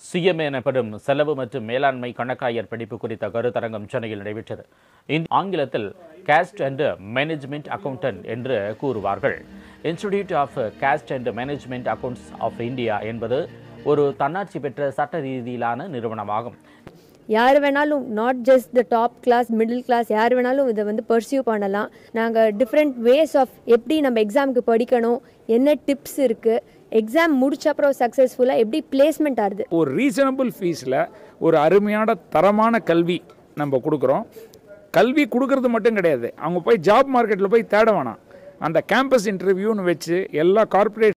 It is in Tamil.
சிஎம் எனப்படும் செலவு மற்றும் மேலாண்மை கணக்காயர் படிப்பு குறித்த கருத்தரங்கம் சென்னையில் நடைபெற்றது இந்த ஆங்கிலத்தில் காஸ்ட் அண்ட் மேனேஜ்மெண்ட் அக்கவுண்டன்ட் என்று கூறுவார்கள் institute of cost and management accounts of India என்பது ஒரு தன்னாட்சி பெற்ற சட்ட ரீதியிலான நிறுவனமாகும் யார் வேணாலும் not just the top class middle class யார் வேணாலும் இதை வந்து பர்சியூ பண்ணலாம் நாங்கள் டிஃப்ரெண்ட் வேஸ் ஆஃப் எப்படி நம்ம எக்ஸாமுக்கு படிக்கணும் என்ன டிப்ஸ் இருக்குது எக்ஸாம் முடிச்ச அப்புறம் சக்ஸஸ்ஃபுல்லாக எப்படி பிளேஸ்மெண்ட் ஆகுது ஒரு ரீசனபிள் ஃபீஸில் ஒரு அருமையான தரமான கல்வி நம்ம கொடுக்குறோம் கல்வி கொடுக்கறது மட்டும் கிடையாது அவங்க போய் ஜாப் மார்க்கெட்டில் போய் தேட வேணாம் அந்த கேம்பஸ் இன்டர்வியூன்னு வச்சு எல்லா கார்ப்பரேட்